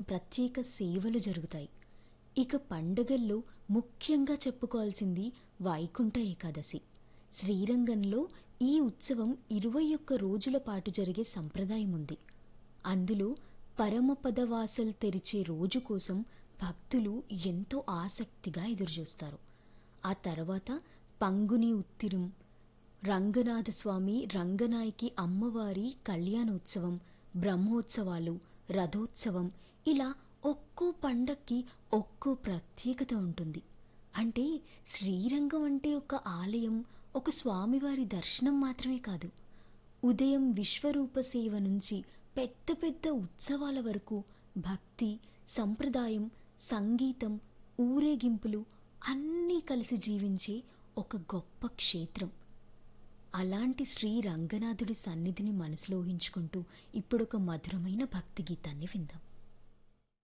ప్రత్యేక సేవలు జరుగుతాయి ఇక పండగల్లో ముఖ్యంగా చెప్పుకోవాల్సింది వైకుంఠ ఏకాదశి శ్రీరంగంలో ఈ ఉత్సవం ఇరవై ఒక్క రోజుల పాటు జరిగే సంప్రదాయం ఉంది అందులో పరమపదవాసల్ తెరిచే రోజు కోసం భక్తులు ఎంతో ఆసక్తిగా ఎదురుచూస్తారు ఆ తర్వాత పంగుని ఉత్తిరం రంగనాథస్వామి రంగనాయకి అమ్మవారి కళ్యాణోత్సవం బ్రహ్మోత్సవాలు రథోత్సవం ఇలా ఒక్కో పండక్కి ఒక్కో ప్రత్యేకత ఉంటుంది అంటే శ్రీరంగం అంటే ఒక ఆలయం ఒక స్వామివారి దర్శనం మాత్రమే కాదు ఉదయం విశ్వరూప సేవ నుంచి పెద్ద పెద్ద ఉత్సవాల వరకు భక్తి సంప్రదాయం సంగీతం ఊరేగింపులు అన్నీ కలిసి జీవించే ఒక గొప్ప క్షేత్రం అలాంటి శ్రీ రంగనాథుడి సన్నిధిని మనసులో ఊహించుకుంటూ ఇప్పుడొక మధురమైన భక్తి గీతాన్ని విందాం